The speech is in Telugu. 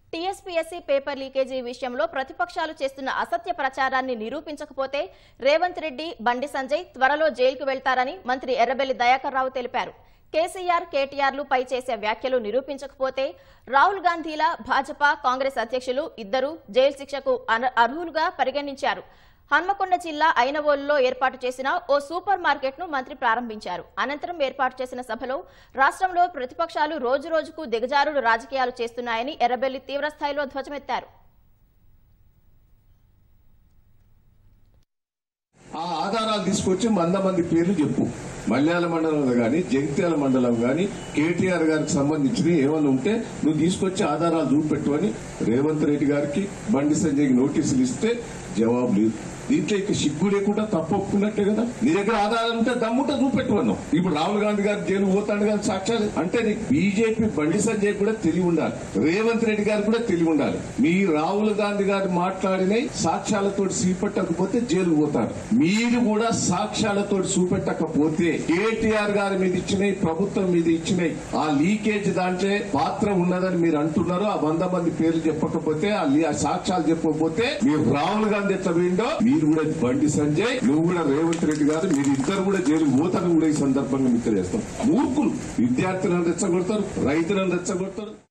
టీఎస్పీఎస్సీ పేపర్ లీకేజీ విషయంలో ప్రతిపక్షాలు చేస్తున్న అసత్య ప్రచారాన్ని నిరూపించకపోతే రేవంత్ రెడ్డి బండి సంజయ్ త్వరలో జైలుకు వెళ్తారని మంత్రి ఎర్రబెల్లి దయాకర్ రావు తెలిపారు కేసీఆర్ కేటీఆర్లు పై చేసే వ్యాఖ్యలు నిరూపించకపోతే రాహుల్ గాంధీల భాజపా కాంగ్రెస్ అధ్యక్షులు ఇద్దరు జైలు శిక్షకు అన- అర్హులుగా పరిగణించారు హన్మకొండ జిల్లా ఐనవోలులో ఏర్పాటు చేసిన ఓ సూపర్ మార్కెట్ ను మంత్రి ప్రారంభించారు అనంతరం ఏర్పాటు చేసిన సభలో రాష్ట్రంలో ప్రతిపక్షాలు రోజు రోజుకు దిగజారుడు రాజకీయాలు చేస్తున్నాయని ఎర్రబెల్లి తీవ్రస్థాయిలో ధ్వజమెత్తారు ఆ ఆధారాలు తీసుకొచ్చి వంద మంది పేర్లు చెప్పు మల్యాల మండలంలో గాని జగిత్యాల మండలం గాని కేటీఆర్ గారికి సంబంధించి ఏమైనా ఉంటే నువ్వు తీసుకొచ్చి ఆధారాలు చూపెట్టు అని రేవంత్ రెడ్డి గారికి బండి సంజయ్కి నోటీసులు ఇస్తే జవాబు లేదు దీంట్లో ఇక సిగ్గు లేకుండా తప్పు ఒప్పుకున్నట్టే కదా నీ దగ్గర ఆధారాలు ఉంటే దమ్ముంటే చూపెట్టుకున్నావు ఇప్పుడు రాహుల్ గాంధీ గారు జైలు పోతాడు కానీ సాక్ష్యాలు అంటే నీకు బీజేపీ బండి సంజయ్ కూడా తెలివి ఉండాలి రేవంత్ రెడ్డి గారు కూడా తెలివి ఉండాలి మీ రాహుల్ గాంధీ గారు మాట్లాడిన సాక్ష్యాలతో చూపెట్టకపోతే జైలు పోతారు మీరు కూడా సాక్ష్యాలతో చూపెట్టకపోతే కేటీఆర్ గారి మీద ఇచ్చినాయి ప్రభుత్వం మీద ఇచ్చినాయి ఆ లీకేజ్ దాంట్లో పాత్ర ఉన్నదని మీరు అంటున్నారు ఆ వంద మంది పేర్లు చెప్పకపోతే ఆ లీ- ఆ సాక్ష్యాలు చెప్పకపోతే మీరు రాహుల్ గాంధీ ఎట్లా పోయిండో మీరు కూడా బండి సంజయ్ నువ్వు కూడా రేవంత్ రెడ్డి గారు మీరు ఇద్దరు కూడా జైలు పోతారని కూడా ఈ సందర్భంగా మీకు తెలియజేస్తాం మూర్ఖులు విద్యార్థులను రెచ్చగొడతారు రైతులను రెచ్చగొడతారు